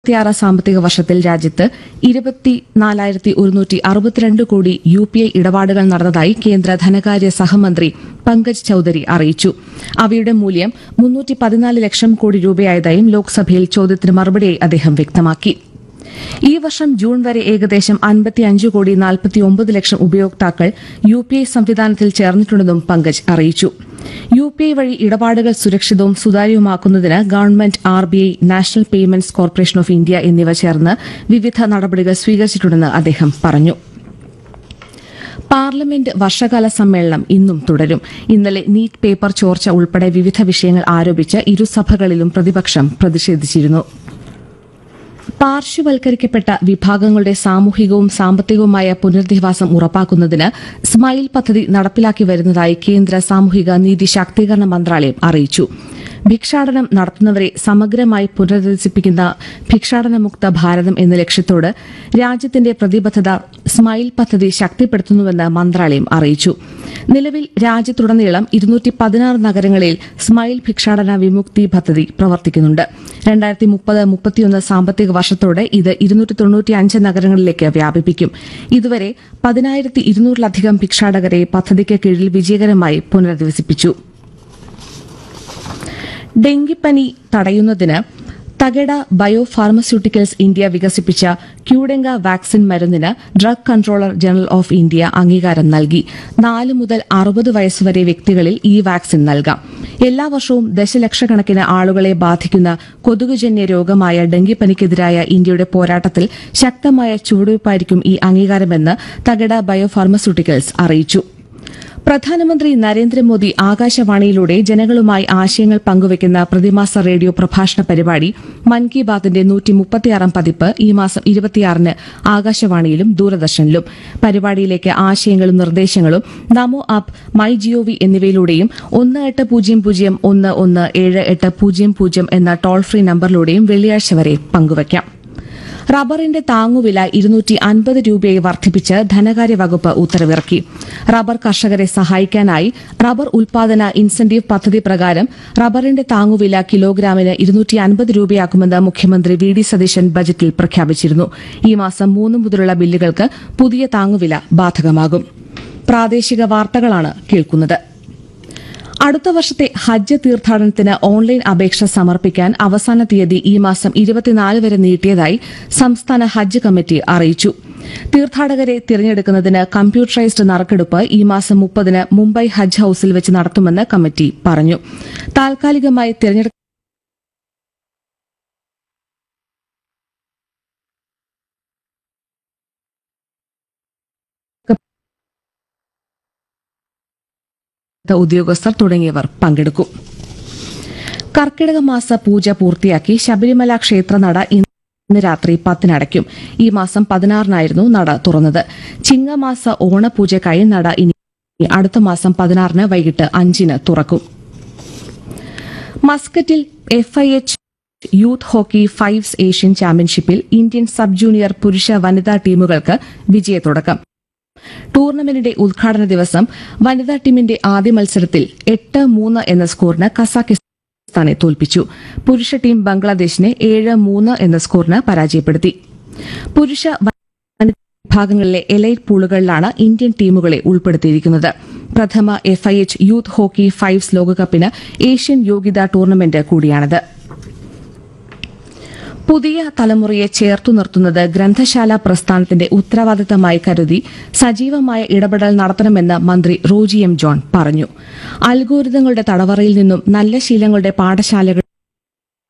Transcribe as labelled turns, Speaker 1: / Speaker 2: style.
Speaker 1: ഇരുപത്തിയാറ് സാമ്പത്തിക വർഷത്തിൽ രാജ്യത്ത് ഇരുപത്തിനാലായിരത്തി ഒരുന്നൂറ്റി അറുപത്തിരണ്ട് കോടി യു പി ഐ ഇടപാടുകൾ നടന്നതായി കേന്ദ്ര ധനകാര്യ സഹമന്ത്രി പങ്കജ് ചൌധരി അറിയിച്ചു അവയുടെ മൂല്യം മുന്നൂറ്റി പതിനാല് ലക്ഷം കോടി രൂപയായതായും ലോക്സഭയിൽ ചോദ്യത്തിന് മറുപടിയായി അദ്ദേഹം വ്യക്തമാക്കി ഈ വർഷം ജൂൺ വരെ ഏകദേശം അൻപത്തിയഞ്ച് കോടി നാൽപ്പത്തിയൊമ്പത് ലക്ഷം ഉപയോക്താക്കൾ യു പി ഐ സംവിധാനത്തിൽ ചേർന്നിട്ടുണ്ടെന്നും പങ്കജ് അറിയിച്ചു യു പി ഐ വഴി ഇടപാടുകൾ സുരക്ഷിതവും സുതാര്യവുമാക്കുന്നതിന് government R B I national payments corporation of India എന്നിവ ചേർന്ന് വിവിധ നടപടികൾ സ്വീകരിച്ചിട്ടുണ്ടെന്ന് അദ്ദേഹം പറഞ്ഞു പാർലമെന്റ് വർഷകാല സമ്മേളനം ഇന്നും തുടരും ഇന്നലെ നീറ്റ് പേപ്പർ ചോർച്ച ഉൾപ്പെടെ വിവിധ വിഷയങ്ങൾ ആരോപിച്ച് ഇരുസഭകളിലും പ്രതിപക്ഷം പ്രതിഷേധിച്ചിരുന്നു പാർശ്വവൽക്കരിക്കപ്പെട്ട വിഭാഗങ്ങളുടെ സാമൂഹികവും സാമ്പത്തികവുമായ പുനരധിവാസം ഉറപ്പാക്കുന്നതിന് സ്മൈൽ പദ്ധതി നടപ്പിലാക്കി വരുന്നതായി കേന്ദ്ര സാമൂഹിക നീതി ശാക്തീകരണ മന്ത്രാലയം അറിയിച്ചു ഭിക്ഷാടനം നടത്തുന്നവരെ സമഗ്രമായി പുനരധിവസിപ്പിക്കുന്ന ഭിക്ഷാടനമുക്ത ഭാരതം എന്ന ലക്ഷ്യത്തോട് രാജ്യത്തിന്റെ പ്രതിബദ്ധത സ്മൈൽ പദ്ധതി ശക്തിപ്പെടുത്തുന്നുവെന്ന് മന്ത്രാലയം അറിയിച്ചു നിലവിൽ രാജ്യത്തുടനീളം ഇരുന്നൂറ്റി പതിനാറ് നഗരങ്ങളിൽ സ്മൈൽ ഭിക്ഷാടന വിമുക്തി പദ്ധതി പ്രവർത്തിക്കുന്നുണ്ട് രണ്ടായിരത്തി മുപ്പത് മുപ്പത്തിയൊന്ന് സാമ്പത്തിക വർഷത്തോടെ ഇത് ഇരുന്നൂറ്റി തൊണ്ണൂറ്റിയഞ്ച് നഗരങ്ങളിലേക്ക് വ്യാപിപ്പിക്കും ഇതുവരെ പതിനായിരത്തി ഇരുന്നൂറിലധികം ഭിക്ഷാടകരെ പദ്ധതിക്ക് കീഴിൽ വിജയകരമായി പുനരധിവസിപ്പിച്ചു ഡെങ്കിപ്പനി തടയുന്നതിന് തകട ബയോ ഫാർമസ്യൂട്ടിക്കൽസ് ഇന്ത്യ വികസിപ്പിച്ച ക്യൂഡെങ്ക വാക്സിൻ മരുന്നിന് drug controller general of India അംഗീകാരം നൽകി നാല് മുതൽ അറുപത് വയസ്സുവരെ വ്യക്തികളിൽ ഈ വാക്സിൻ നൽകാം എല്ലാ വർഷവും ദശലക്ഷക്കണക്കിന് ആളുകളെ ബാധിക്കുന്ന കൊതുകുജന്യ രോഗമായ ഡെങ്കിപ്പനിക്കെതിരായ ഇന്ത്യയുടെ പോരാട്ടത്തിൽ ശക്തമായ ചുവടുവയ്പായിരിക്കും ഈ അംഗീകാരമെന്ന് തകട ബയോ ഫാർമസ്യൂട്ടിക്കൽസ് അറിയിച്ചു പ്രധാനമന്ത്രി നരേന്ദ്രമോദി ആകാശവാണിയിലൂടെ ജനങ്ങളുമായി ആശയങ്ങൾ പങ്കുവയ്ക്കുന്ന പ്രതിമാസ റേഡിയോ പ്രഭാഷണ പരിപാടി മൻ കി ബാത്തിന്റെ നൂറ്റി മുപ്പത്തിയാറാം പതിപ്പ് ഈ മാസം ഇരുപത്തിയാറിന് ആകാശവാണിയിലും ദൂരദർശനിലും പരിപാടിയിലേക്ക് ആശയങ്ങളും നിർദ്ദേശങ്ങളും നമോ ആപ്പ് മൈ ജിഒവി എന്നിവയിലൂടെയും ഒന്ന് എട്ട് പൂജ്യം പൂജ്യം ഒന്ന് ഒന്ന് ഏഴ് എട്ട് പൂജ്യം പൂജ്യം എന്ന ടോൾ ഫ്രീ നമ്പറിലൂടെയും വെള്ളിയാഴ്ച വരെ പങ്കുവയ്ക്കാം റബ്ബറിന്റെ താങ്ങുവില ഇരുന്നൂറ്റി അൻപത് രൂപയായി വർദ്ധിപ്പിച്ച് ധനകാര്യ വകുപ്പ് ഉത്തരവിറക്കി റബ്ബർ കർഷകരെ സഹായിക്കാനായി റബ്ബർ ഉൽപാദന ഇൻസെന്റീവ് പദ്ധതി പ്രകാരം റബ്ബറിന്റെ താങ്ങുവില കിലോഗ്രാമിന് ഇരുന്നൂറ്റി അൻപത് രൂപയാക്കുമെന്ന് മുഖ്യമന്ത്രി വി ഡി സതീശൻ ബജറ്റിൽ പ്രഖ്യാപിച്ചിരുന്നു ഈ മാസം മൂന്ന് മുതലുള്ള ബില്ലുകൾക്ക് പുതിയ താങ്ങുവില ബാധകമാകും പ്രാദേശിക വാർത്തകളാണ് കേൾക്കുന്നത് അടുത്ത വർഷത്തെ ഹജ്ജ് തീർത്ഥാടനത്തിന് ഓൺലൈൻ അപേക്ഷ സമർപ്പിക്കാൻ അവസാന തീയതി ഈ മാസം ഇരുപത്തിനാല് വരെ നീട്ടിയതായി സംസ്ഥാന ഹജ്ജ് കമ്മിറ്റി അറിയിച്ചു തീർത്ഥാടകരെ തിരഞ്ഞെടുക്കുന്നതിന് കമ്പ്യൂട്ടറൈസ്ഡ് നറുക്കെടുപ്പ് ഈ മാസം മുപ്പതിന് മുംബൈ ഹജ്ജ് ഹൌസിൽ വെച്ച് നടത്തുമെന്ന് കമ്മിറ്റി പറഞ്ഞു താൽക്കാലികമായി തിരഞ്ഞെടുക്ക ഉദ്യോഗസ്ഥർ തുടങ്ങിയവർ പങ്കെടുക്കും കർക്കിടക മാസ പൂജ പൂർത്തിയാക്കി ശബരിമല ക്ഷേത്രനട ഇന്ന് രാത്രി പത്തിനടയ്ക്കും ഈ മാസം പതിനാറിനായിരുന്നു നട തുറന്നത് ചിങ്ങമാസ ഓണപൂജയ്ക്കായി നട ഇനി അടുത്ത മാസം പതിനാറിന് വൈകിട്ട് അഞ്ചിന് തുറക്കും മസ്കറ്റിൽ F I H youth hockey fives Asian ചാമ്പ്യൻഷിപ്പിൽ ഇന്ത്യൻ സബ് ജൂനിയർ പുരുഷ വനിതാ ടീമുകൾക്ക് വിജയത്തുടക്കം ടൂർണമെന്റിന്റെ ഉദ്ഘാടന ദിവസം വനിതാ ടീമിന്റെ ആദ്യ മത്സരത്തിൽ എട്ട് മൂന്ന് എന്ന സ്കോറിന് കസാഖിസ്ഥാനെ തോൽപ്പിച്ചു പുരുഷ ടീം ബംഗ്ലാദേശിനെ ഏഴ് മൂന്ന് എന്ന സ്കോറിന് പരാജയപ്പെടുത്തി പുരുഷ വനിതാ വിഭാഗങ്ങളിലെ എലൈറ്റ് പൂളുകളിലാണ് ഇന്ത്യൻ ടീമുകളെ ഉൾപ്പെടുത്തിയിരിക്കുന്നത് പ്രഥമ എഫ്ഐഎച്ച് യൂത്ത് ഹോക്കി ഫൈവ്സ് ലോകകപ്പിന് ഏഷ്യൻ യോഗ്യതാ ടൂർണമെന്റ് കൂടിയാണിത് പുതിയ തലമുറയെ ചേർത്തു നിർത്തുന്നത് ഗ്രന്ഥശാല പ്രസ്ഥാനത്തിന്റെ ഉത്തരവാദിത്തമായി കരുതി സജീവമായ ഇടപെടൽ നടത്തണമെന്ന് മന്ത്രി റോജി എം ജോൺ പറഞ്ഞു അൽഗോരിതങ്ങളുടെ തടവറയിൽ നിന്നും നല്ല ശീലങ്ങളുടെ പാഠശാലകൾ